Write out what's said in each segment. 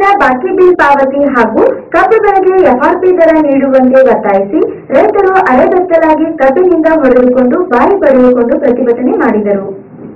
ವರ್ಷದ ಬಾಕಿ ಬಿಲ್ ಪಾವತಿ ಹಾಗೂ ಕಬ್ಬು ಬೆಳೆಗೆ ಎಫ್ಆರ್ಪಿ ದರ ನೀಡುವಂತೆ ಒತ್ತಾಯಿಸಿ ರೈತರು ಅರೆಬೆತ್ತಲಾಗಿ ಕಬ್ಬಿನಿಂದ ಹೊಡೆದುಕೊಂಡು ಬಾಯಿ ಪಡೆದುಕೊಂಡು ಪ್ರತಿಭಟನೆ ಮಾಡಿದರು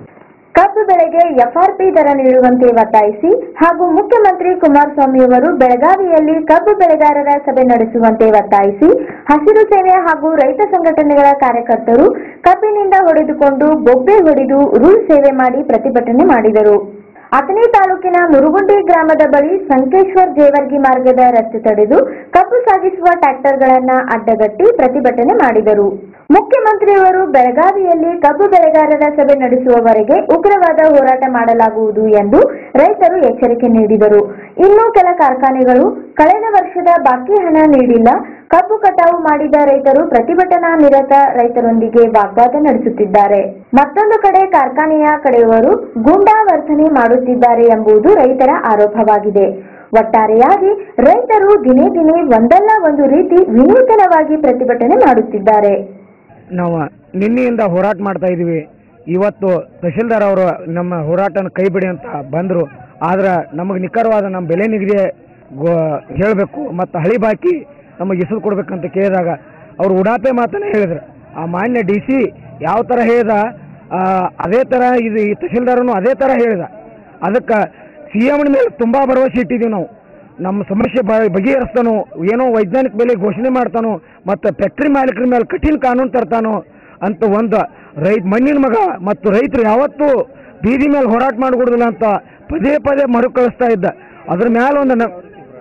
ಕಬ್ಬು ಬೆಳೆಗೆ ಎಫ್ಆರ್ಪಿ ದರ ನೀಡುವಂತೆ ಒತ್ತಾಯಿಸಿ ಹಾಗೂ ಮುಖ್ಯಮಂತ್ರಿ ಕುಮಾರಸ್ವಾಮಿ ಅವರು ಬೆಳಗಾವಿಯಲ್ಲಿ ಕಬ್ಬು ಬೆಳೆಗಾರರ ಸಭೆ ನಡೆಸುವಂತೆ ಒತ್ತಾಯಿಸಿ ಹಸಿರು ಸೇನೆ ಹಾಗೂ ರೈತ ಸಂಘಟನೆಗಳ ಕಾರ್ಯಕರ್ತರು ಕಬ್ಬಿನಿಂದ ಹೊಡೆದುಕೊಂಡು ಬೊಬ್ಬೆ ಹೊಡೆದು ರೂಲ್ ಸೇವೆ ಮಾಡಿ ಪ್ರತಿಭಟನೆ ಮಾಡಿದರು ಅಥಣಿ ತಾಲೂಕಿನ ಮುರುಗುಂಡಿ ಗ್ರಾಮದ ಬಳಿ ಸಂಕೇಶ್ವರ್ ಜೇವರ್ಗಿ ಮಾರ್ಗದ ರಸ್ತೆ ತಡೆದು ಕಬ್ಬು ಸಾಗಿಸುವ ಟ್ರ್ಯಾಕ್ಟರ್ಗಳನ್ನ ಅಡ್ಡಗಟ್ಟಿ ಪ್ರತಿಭಟನೆ ಮಾಡಿದರು ಮುಖ್ಯಮಂತ್ರಿಯವರು ಬೆಳಗಾವಿಯಲ್ಲಿ ಕಬ್ಬು ಬೆಳೆಗಾರರ ಸಭೆ ನಡೆಸುವವರೆಗೆ ಉಗ್ರವಾದ ಹೋರಾಟ ಮಾಡಲಾಗುವುದು ಎಂದು ರೈತರು ಎಚ್ಚರಿಕೆ ನೀಡಿದರು ಇನ್ನು ಕೆಲ ಕಾರ್ಖಾನೆಗಳು ಕಳೆದ ವರ್ಷದ ಬಾಕಿ ಹಣ ನೀಡಿಲ್ಲ ಕಬ್ಬು ಕಟಾವು ಮಾಡಿದ ರೈತರು ಪ್ರತಿಭಟನಾ ನಿರತ ರೈತರೊಂದಿಗೆ ವಾಗ್ವಾದ ನಡೆಸುತ್ತಿದ್ದಾರೆ ಮತ್ತೊಂದು ಕಡೆ ಕಾರ್ಖಾನೆಯ ಕಡೆಯವರು ಗೂಂಡಾ ವರ್ತನೆ ಮಾಡುತ್ತಿದ್ದಾರೆ ಎಂಬುದು ರೈತರ ಆರೋಪವಾಗಿದೆ ಒಟ್ಟಾರೆಯಾಗಿ ರೈತರು ದಿನೇ ದಿನೇ ಒಂದಲ್ಲ ಒಂದು ರೀತಿ ವಿನೂತನವಾಗಿ ಪ್ರತಿಭಟನೆ ಮಾಡುತ್ತಿದ್ದಾರೆ ನಾವು ನಿನ್ನೆಯಿಂದ ಹೋರಾಟ ಮಾಡ್ತಾ ಇದ್ದೀವಿ ಇವತ್ತು ತಹಶೀಲ್ದಾರ್ ಅವರು ನಮ್ಮ ಹೋರಾಟನ ಕೈ ಬಿಡಿ ಅಂತ ಬಂದರು ಆದ್ರೆ ನಮಗೆ ನಿಖರವಾದ ನಮ್ಮ ಬೆಲೆ ನಿಗದಿ ಗೋ ಹೇಳಬೇಕು ಮತ್ತು ಹಳಿ ಬಾಕಿ ನಮಗೆ ಇಸದು ಕೊಡ್ಬೇಕಂತ ಕೇಳಿದಾಗ ಅವರು ಉಡಾಪೆ ಮಾತನ್ನೇ ಹೇಳಿದ್ರು ಆ ಮಾನ್ಯ ಡಿ ಸಿ ಯಾವ ಥರ ಹೇಳಿದ ಆ, ಅದೇ ಥರ ಇದು ಈ ತಹಶೀಲ್ದಾರನು ಅದೇ ಥರ ಹೇಳಿದ ಅದಕ್ಕೆ ಸಿ ಎಮ್ನ ಮೇಲೆ ತುಂಬ ಭರವಸೆ ಇಟ್ಟಿದ್ದೀವಿ ನಾವು ನಮ್ಮ ಸಮಸ್ಯೆ ಬ ಬಗೆಹರಿಸ್ತಾನೋ ಏನೋ ವೈಜ್ಞಾನಿಕ ಬೆಲೆ ಘೋಷಣೆ ಮಾಡ್ತಾನೋ ಮತ್ತು ಫ್ಯಾಕ್ಟ್ರಿ ಮಾಲೀಕರ ಮೇಲೆ ಕಠಿಣ ಕಾನೂನು ತರ್ತಾನೋ ಅಂತ ಒಂದು ರೈತ ಮಣ್ಣಿನ ಮಗ ಮತ್ತು ರೈತರು ಯಾವತ್ತೂ ಬೀದಿ ಮೇಲೆ ಹೋರಾಟ ಮಾಡಿಕೊಡೋದಿಲ್ಲ ಅಂತ ಪದೇ ಪದೇ ಮರುಕಳಿಸ್ತಾ ಇದ್ದ ಅದ್ರ ಮೇಲೆ ಒಂದು ನ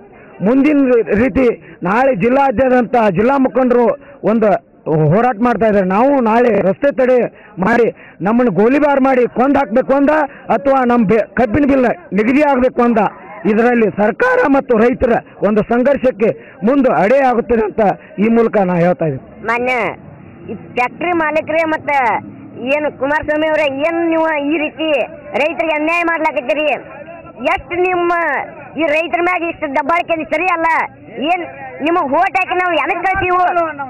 ಮುಂದಿನ ರೀತಿ ನಾಳೆ ಜಿಲ್ಲಾದ್ಯಂತ ಜಿಲ್ಲಾ ಮುಖಂಡರು ಒಂದು ಹೋರಾಟ ಮಾಡ್ತಾ ಇದ್ದಾರೆ ನಾವು ನಾಳೆ ರಸ್ತೆ ತಡೆ ಮಾಡಿ ನಮ್ಮನ್ನು ಗೋಲಿಬಾರ್ ಮಾಡಿ ಕೊಂದು ಹಾಕಬೇಕು ಅಂದ ಅಥವಾ ನಮ್ಮ ಬೆ ಕಬ್ಬಿನ ಬಿಲ್ ನಿಗದಿ ಆಗಬೇಕು ಅಂದ ಇದರಲ್ಲಿ ಸರ್ಕಾರ ಮತ್ತು ರೈತರ ಒಂದು ಸಂಘರ್ಷಕ್ಕೆ ಮುಂದೆ ಅಡೆ ಆಗುತ್ತದೆ ಅಂತ ಈ ಮೂಲಕ ನಾ ಹೇಳ್ತಾ ಇದ್ದೀನಿ ಮಾನ್ಯ ಈ ಫ್ಯಾಕ್ಟ್ರಿ ಮಾಲೀಕರೇ ಮತ್ತ ಏನು ಕುಮಾರಸ್ವಾಮಿ ಅವರೇ ಏನು ನೀವು ಈ ರೀತಿ ರೈತರಿಗೆ ಅನ್ಯಾಯ ಮಾಡ್ಲಾಕತ್ತೀರಿ ಎಷ್ಟು ನಿಮ್ಮ ಈ ರೈತರ ಮ್ಯಾಗ ಇಷ್ಟು ದಬ್ಬಾಳಿಕೆ ಇದು ಸರಿ ಅಲ್ಲ ಏನ್ ನಿಮಗೆ ಹೋಟ್ ಹಾಕಿ ನಾವು ಎದಕ್ಕೆ ಕಳ್ಸೀವು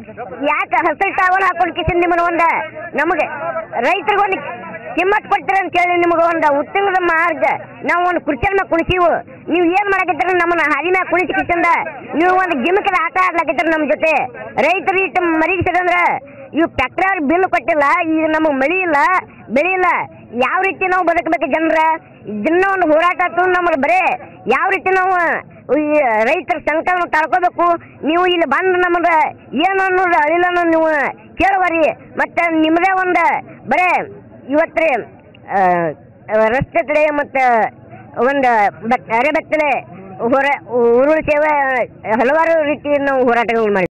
ಯಾಕೆ ಹಸಿರು ಟಾವಲ್ ಹಾಕೊಂಡು ಕಿಸಿನ್ ನಿಮ್ಮನ್ನ ಒಂದ ನಮಗೆ ರೈತರಿಗೆ ಒಂದು ಕಿಮ್ಮತ್ ಕೊಡ್ತೀರ ಅಂತ ಹೇಳಿ ನಿಮಗೆ ಒಂದು ಉತ್ತಮದ ಮಾರ್ಗ ನಾವು ಒಂದು ಕುರ್ಚಲ್ ಮ್ಯಾಗ ಕುಣಿಸೀವು ನೀವು ಏನ್ ಮಾಡಕತ್ತೀರ ನಮ್ಮನ್ನ ಹಾದಿ ಮ್ಯಾಗ ಕುಣಿಸಿ ಕಿಸಿಂದ ನೀವು ಒಂದು ಗಿಮಕದ ಆಟ ಆಡ್ಲಾಕತ್ತೀರ ನಮ್ಮ ಜೊತೆ ರೈತರು ಇಟ್ಟು ಮರಿಗಿಸಿದಂದ್ರ ಇವು ಟ್ರ್ಯಾಕ್ಟರ್ ಬಿಲ್ ಕೊಟ್ಟಿಲ್ಲ ಈಗ ನಮಗೆ ಮಳಿ ಇಲ್ಲ ಬೆಳೆ ಇಲ್ಲ ಯಾವ ರೀತಿ ನಾವು ಬದುಕಬೇಕು ಜನರ ದಿನ ಒಂದು ಹೋರಾಟ ಆಯ್ತು ನಮಗೆ ಬರೇ ಯಾವ ರೀತಿ ನಾವು ಈ ರೈತರ ಸಂಕಟನ ತಡ್ಕೋಬೇಕು ನೀವು ಇಲ್ಲಿ ಬಂದು ನಮಗೆ ಏನು ಅನ್ನೋದು ಅಳಿಲನ್ನು ನೀವು ಕೇಳುವರಿ ಮತ್ತೆ ನಿಮ್ಮದೇ ಒಂದು ಬರೇ ಇವತ್ತು ರೀ ಆ, ರಸ್ತೆ ತಡೆ ಮತ್ತು ಒಂದು ಬಟ್ ಅರೆಬೆತ್ತಲೆ ಹೊರ ಉರುಳು ಸೇವೆ ಹಲವಾರು ರೀತಿ ನಾವು ಹೋರಾಟಗಳು ಮಾಡಿ